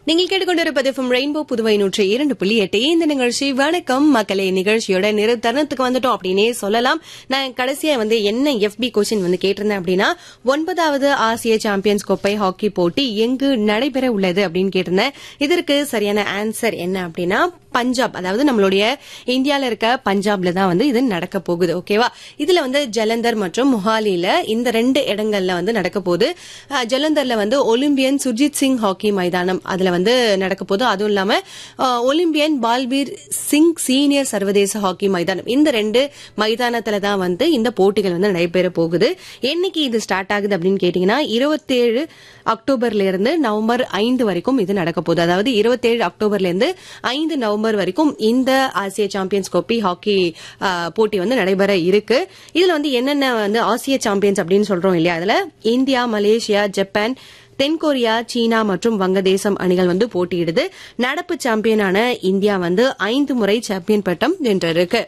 நீங்கள் கேட்டுக்கொண்டிருப்பது from rainbow Puduvai நூற்றி இரண்டு புள்ளி எட்டு இந்த நிகழ்ச்சி வணக்கம் மக்களே நிகழ்ச்சியோட நிறு தருணத்துக்கு வந்துட்டோம் அப்படின்னே சொல்லலாம் நான் கடைசியா வந்து என்ன எஃபி கொஸ்டின் வந்து கேட்டிருந்தேன் அப்படின்னா ஒன்பதாவது ஆசிய சாம்பியன்ஸ் கோப்பை ஹாக்கி போட்டி எங்கு நடைபெற உள்ளது அப்படின்னு கேட்டிருந்தேன் இதற்கு சரியான ஆன்சர் என்ன அப்படின்னா பஞ்சாப் அதாவது நம்மளுடைய இந்தியால இருக்க பஞ்சாப்ல தான் வந்து இது நடக்க போகுது ஓகேவா இதுல வந்து ஜலந்தர் மற்றும் மொஹாலில இந்த ரெண்டு இடங்கள்ல வந்து நடக்க போகுது அஹ், ஜலந்தர்ல வந்து ஒலிம்பியன் சுர்ஜித் சிங் ஹாக்கி மைதானம் அதுல வந்து நடக்க போகுது அதுவும் இல்லாம அஹ், ஒலிம்பியன் பால்பீர் சிங் சீனியர் சர்வதேச ஹாக்கி மைதானம் இந்த ரெண்டு மைதானத்துல தான் வந்து இந்த போட்டிகள் வந்து நடைபெற போகுது என்னைக்கு இது ஸ்டார்ட் ஆகுது அப்படின்னு கேட்டீங்கன்னா இருபத்தேழு அக்டோபர்ல இருந்து நவம்பர் ஐந்து வரைக்கும் இது நடக்க போகுது அதாவது இருபத்தேழு அக்டோபர்ல இருந்து ஐந்து நவம்பர் வரைக்கும் இந்த ஆசிய சாம்பியன்ஸ் கோப்பை ஹாக்கி ஆ, போட்டி வந்து நடைபெற இருக்கு இதுல வந்து என்னென்ன வந்து ஆசிய சாம்பியன்ஸ் அப்படின்னு சொல்றோம் இல்லையா அதுல இந்தியா மலேசியா ஜப்பான் தென்கொரியா சீனா மற்றும் வங்கதேசம் அணிகள் வந்து போட்டியிடுது நடப்பு சாம்பியனான இந்தியா வந்து ஐந்து முறை சாம்பியன் பட்டம் வென்றிருக்கு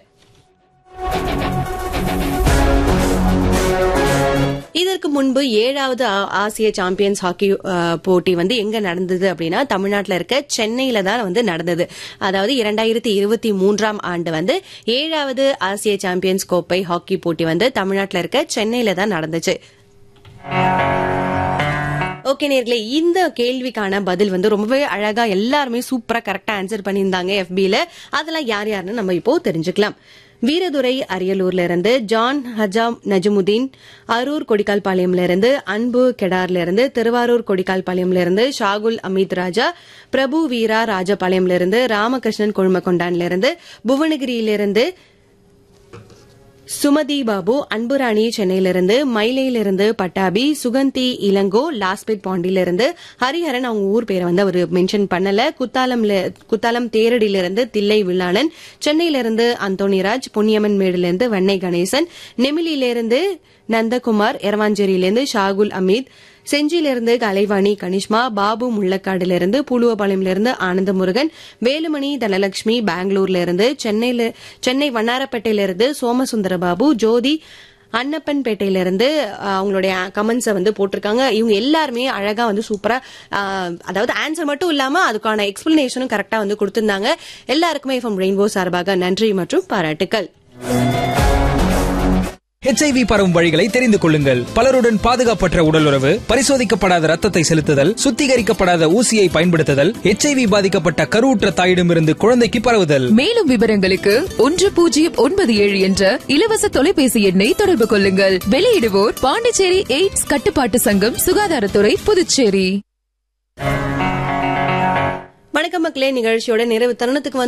இதற்கு முன்பு ஏழாவது ஆ- ஆசிய சாம்பியன்ஸ் ஹாக்கி அ, போட்டி வந்து எங்க நடந்தது அப்படின்னா தமிழ்நாட்டில் இருக்க சென்னையில தான் வந்து நடந்தது அதாவது இரண்டாயிரத்தி இருபத்தி மூன்றாம் ஆண்டு வந்து ஏழாவது ஆசிய சாம்பியன்ஸ் கோப்பை ஹாக்கி போட்டி வந்து தமிழ்நாட்டில் இருக்க சென்னையில தான் நடந்துச்சு ஓகே நேர்களே இந்த கேள்விக்கான பதில் வந்து ரொம்பவே அழகா எல்லாருமே சூப்பரா கரெக்டா ஆன்சர் பண்ணியிருந்தாங்க FB-ல அதெல்லாம் யார் யாருன்னு நம்ம இப்போ தெரிஞ்சுக்கலாம் வீரதுரை அரியலூர்ல இருந்து ஜான் ஹஜாம் நஜமுதீன் அரூர் கொடிக்கால்பாளையம்ல இருந்து அன்பு கெடார்ல இருந்து திருவாரூர் கொடிக்கால்பாளையம்ல இருந்து ஷாகுல் அமித் ராஜா பிரபு வீரா ராஜபாளையம்ல இருந்து ராமகிருஷ்ணன் கொழுமக்கொண்டான்ல இருந்து புவனகிரியிலிருந்து சுமதி பாபு அன்புராணி சென்னையிலிருந்து மயிலையிலிருந்து பட்டாபி சுகந்தி இளங்கோ லாஸ்பேட் பாண்டியிலிருந்து ஹரிஹரன் அவங்க ஊர் பேரை வந்து அவர் மென்ஷன் பண்ணல குத்தாலம்ல குத்தாலம் தேரடியிலிருந்து தில்லை வில்லாளன் சென்னையிலிருந்து அந்தோணிராஜ் பொன்னியம்மன் மேடிலிருந்து வெண்ணை கணேசன் நெமிலியிலிருந்து நந்தகுமார் எரவாஞ்சேரியிலிருந்து ஷாகுல் அமீத் செஞ்சியிலிருந்து கலைவாணி கனிஷ்மா பாபு முள்ளக்காடுல புலுவபாளையம்ல இருந்து ஆனந்த முருகன் வேலுமணி தனலட்சுமி பெங்களூர்ல இருந்து சென்னையில சென்னை வண்ணாரப்பேட்டையில இருந்து சோமசுந்தர பாபு ஜோதி அன்னப்பன்பேட்டையில இருந்து அஹ், அவங்களுடைய கமெண்ட்ஸை வந்து போட்டிருக்காங்க இவங்க எல்லாருமே அழகா வந்து சூப்பரா அஹ், அதாவது ஆன்சர் மட்டும் இல்லாம அதுக்கான எக்ஸ்பிளனேஷனும் கரெக்டா வந்து கொடுத்திருந்தாங்க எல்லாருக்குமே ஃப்ரம் ரெயின்போ சார்பாக நன்றி மற்றும் பாராட்டுக்கள் ஹெச்ஐவி பரவும் வழிகளை தெரிந்து கொள்ளுங்கள் பலருடன் பாதுகாப்பற்ற உடலுறவு பரிசோதிக்கப்படாத ரத்தத்தை செலுத்துதல் சுத்திகரிக்கப்படாத ஊசியை பயன்படுத்துதல் ஹெச்ஐவி பாதிக்கப்பட்ட கருவுற்ற தாயிடமிருந்து குழந்தைக்கு பரவுதல் மேலும் விவரங்களுக்கு ஒன்று பூஜ்ஜியம் ஒன்பது ஏழு என்ற இலவச தொலைபேசி எண்ணை தொடர்பு கொள்ளுங்கள் வெளியிடுவோர் பாண்டிச்சேரி எய்ட்ஸ் கட்டுப்பாட்டு சங்கம் சுகாதாரத்துறை புதுச்சேரி வணக்கம் மக்களே நிகழ்ச்சியோட நிறைவு தருணத்துக்கு வந்து